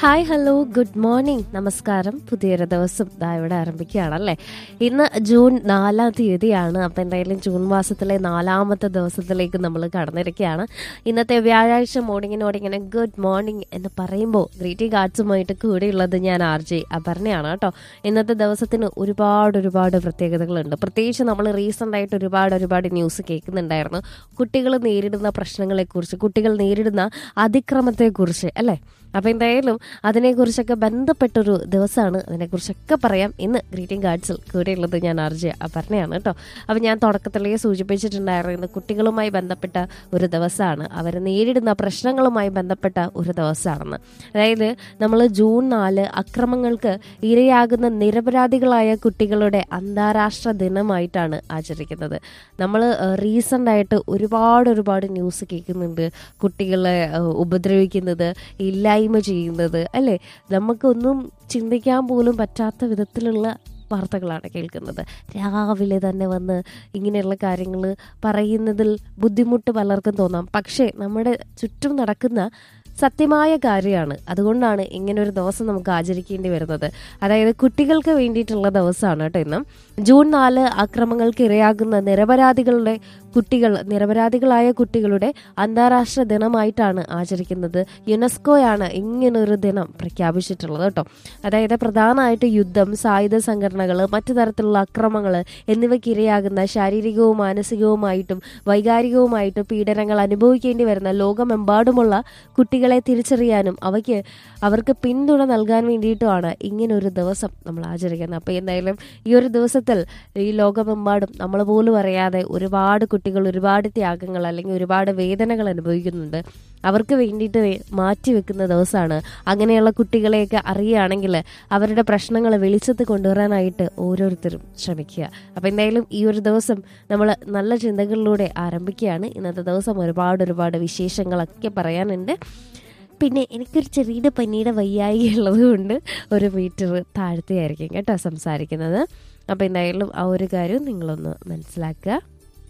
hi hello good morning നമസ്കാരം പുതിയൊരു ദിവസം ദാ ഇവിടെ ആരംഭിക്കുകയാണല്ലേ ഇന്ന് ജൂൺ നാലാം തീയതിയാണ് അപ്പം എന്തായാലും ജൂൺ മാസത്തിലെ നാലാമത്തെ ദിവസത്തിലേക്ക് നമ്മൾ കടന്നിരിക്കുകയാണ് ഇന്നത്തെ വ്യാഴാഴ്ച മോർണിംഗിനോട് ഇങ്ങനെ ഗുഡ് മോർണിംഗ് എന്ന് പറയുമ്പോൾ ഗ്രീറ്റിംഗ് കാർഡ്സുമായിട്ട് കൂടെയുള്ളത് ഞാൻ ആർ ജെ അപർണയാണ് കേട്ടോ ഇന്നത്തെ ദിവസത്തിന് ഒരുപാട് ഒരുപാട് പ്രത്യേകതകളുണ്ട് പ്രത്യേകിച്ച് നമ്മൾ റീസെൻ്റ് ആയിട്ട് ഒരുപാട് ഒരുപാട് ന്യൂസ് കേൾക്കുന്നുണ്ടായിരുന്നു കുട്ടികൾ നേരിടുന്ന പ്രശ്നങ്ങളെക്കുറിച്ച് കുട്ടികൾ നേരിടുന്ന അതിക്രമത്തെക്കുറിച്ച് അല്ലേ അപ്പം എന്തായാലും അതിനെക്കുറിച്ചൊക്കെ ബന്ധപ്പെട്ടൊരു ദിവസമാണ് അതിനെക്കുറിച്ചൊക്കെ പറയാം ഇന്ന് ഗ്രീറ്റിംഗ് കാർഡ്സിൽ കൂടെയുള്ളത് ഞാൻ അർജയ അപർണയാണ് കേട്ടോ അപ്പം ഞാൻ തുടക്കത്തിലേ സൂചിപ്പിച്ചിട്ടുണ്ടായിരുന്നു ഇന്ന് കുട്ടികളുമായി ബന്ധപ്പെട്ട ഒരു ദിവസമാണ് അവർ നേരിടുന്ന പ്രശ്നങ്ങളുമായി ബന്ധപ്പെട്ട ഒരു ദിവസമാണെന്ന് അതായത് നമ്മൾ ജൂൺ നാല് അക്രമങ്ങൾക്ക് ഇരയാകുന്ന നിരപരാധികളായ കുട്ടികളുടെ അന്താരാഷ്ട്ര ദിനമായിട്ടാണ് ആചരിക്കുന്നത് നമ്മൾ റീസെൻ്റ് ആയിട്ട് ഒരുപാട് ഒരുപാട് ന്യൂസ് കേൾക്കുന്നുണ്ട് കുട്ടികളെ ഏഹ്, ഉപദ്രവിക്കുന്നത് ഇല്ലായ്മ ചെയ്യുന്നത് അല്ലേ നമുക്കൊന്നും ചിന്തിക്കാൻ പോലും പറ്റാത്ത വിധത്തിലുള്ള വാർത്തകളാണ് കേൾക്കുന്നത് രാവിലെ തന്നെ വന്ന് ഇങ്ങനെയുള്ള കാര്യങ്ങൾ പറയുന്നതിൽ ബുദ്ധിമുട്ട് പലർക്കും തോന്നാം പക്ഷേ നമ്മുടെ ചുറ്റും നടക്കുന്ന സത്യമായ കാര്യമാണ് അതുകൊണ്ടാണ് ഇങ്ങനെ ഒരു ദിവസം നമുക്ക് ആചരിക്കേണ്ടി വരുന്നത് അതായത് കുട്ടികൾക്ക് വേണ്ടിയിട്ടുള്ള ദിവസമാണ് കേട്ടോ ഇന്ന് ജൂൺ നാല് അക്രമങ്ങൾക്ക് ഇരയാകുന്ന നിരപരാധികളുടെ കുട്ടികൾ നിരപരാധികളായ കുട്ടികളുടെ അന്താരാഷ്ട്ര ദിനമായിട്ടാണ് ആചരിക്കുന്നത് യുനെസ്കോയാണ് ഇങ്ങനൊരു ദിനം പ്രഖ്യാപിച്ചിട്ടുള്ളത് കേട്ടോ അതായത് പ്രധാനമായിട്ട് യുദ്ധം സായുധ സംഘടനകൾ മറ്റു തരത്തിലുള്ള അക്രമങ്ങൾ എന്നിവയ്ക്ക് ഇരയാകുന്ന ശാരീരികവും മാനസികവുമായിട്ടും വൈകാരികവുമായിട്ടും പീഡനങ്ങൾ അനുഭവിക്കേണ്ടി വരുന്ന ലോകമെമ്പാടുമുള്ള കുട്ടികളെ തിരിച്ചറിയാനും അവയ്ക്ക് അവർക്ക് പിന്തുണ നൽകാൻ വേണ്ടിയിട്ടുമാണ് ഇങ്ങനൊരു ദിവസം നമ്മൾ ആചരിക്കുന്നത് അപ്പോൾ എന്തായാലും ഈ ഒരു ദിവസത്തിൽ ഈ ലോകമെമ്പാടും നമ്മൾ പോലും അറിയാതെ ഒരുപാട് കുട്ടികൾ ഒരുപാട് ത്യാഗങ്ങൾ അല്ലെങ്കിൽ ഒരുപാട് വേദനകൾ അനുഭവിക്കുന്നുണ്ട് അവർക്ക് വേണ്ടിയിട്ട് വേ- മാറ്റി വെക്കുന്ന ദിവസമാണ് അങ്ങനെയുള്ള കുട്ടികളെയൊക്കെ അറിയുകയാണെങ്കിൽ അവരുടെ പ്രശ്നങ്ങൾ വെളിച്ചത്ത് കൊണ്ടുവരാനായിട്ട് ഓരോരുത്തരും ശ്രമിക്കുക അപ്പം എന്തായാലും ഈ ഒരു ദിവസം നമ്മൾ നല്ല ചിന്തകളിലൂടെ ആരംഭിക്കുകയാണ് ഇന്നത്തെ ദിവസം ഒരുപാട് ഒരുപാട് വിശേഷങ്ങളൊക്കെ പറയാനുണ്ട് പിന്നെ എനിക്കൊരു ചെറിയ പനിയുടെ വയ്യായി ഉള്ളത് കൊണ്ട് ഒരു മീറ്റർ താഴ്ത്തിയായിരിക്കും കേട്ടോ സംസാരിക്കുന്നത് അപ്പോൾ എന്തായാലും ആ ഒരു കാര്യം നിങ്ങളൊന്ന് മനസ്സിലാക്കുക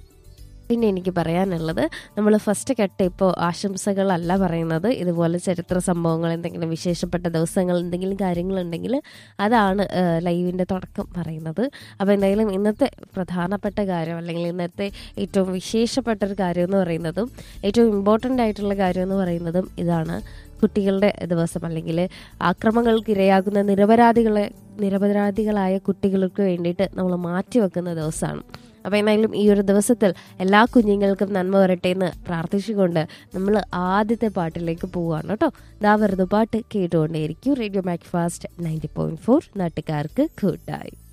പിന്നെ എനിക്ക് പറയാനുള്ളത് നമ്മൾ ഫസ്റ്റ് കട്ട് ഇപ്പോൾ ആശംസകളല്ല പറയുന്നത് ഇതുപോലെ ചരിത്ര സംഭവങ്ങൾ എന്തെങ്കിലും വിശേഷപ്പെട്ട ദിവസങ്ങൾ എന്തെങ്കിലും കാര്യങ്ങളുണ്ടെങ്കിൽ അതാണ് ലൈവിൻ്റെ തുടക്കം പറയുന്നത് അപ്പോൾ എന്തായാലും ഇന്നത്തെ പ്രധാനപ്പെട്ട കാര്യം അല്ലെങ്കിൽ ഇന്നത്തെ ഏറ്റവും വിശേഷപ്പെട്ട ഒരു കാര്യം എന്ന് പറയുന്നതും ഏറ്റവും ഇമ്പോർട്ടൻ്റ് ആയിട്ടുള്ള കാര്യം എന്ന് പറയുന്നതും ഇതാണ് കുട്ടികളുടെ ദിവസം അല്ലെങ്കിൽ ആക്രമങ്ങൾക്ക് ഇരയാകുന്ന നിരപരാധികളെ നിരപരാധികളായ കുട്ടികൾക്ക് വേണ്ടിയിട്ട് നമ്മൾ മാറ്റിവെക്കുന്ന ദിവസമാണ് അപ്പോൾ എന്തായാലും ഈ ഒരു ദിവസത്തിൽ എല്ലാ കുഞ്ഞുങ്ങൾക്കും നന്മ വരട്ടെ എന്ന് പ്രാർത്ഥിച്ചുകൊണ്ട് നമ്മൾ ആദ്യത്തെ പാട്ടിലേക്ക് പോവുകയാണ് കേട്ടോ ദാ വെറുതെ പാട്ട് കേട്ടുകൊണ്ടേയിരിക്കും radio Mac Fast ninety point four നാട്ടുകാർക്ക് കൂട്ടായി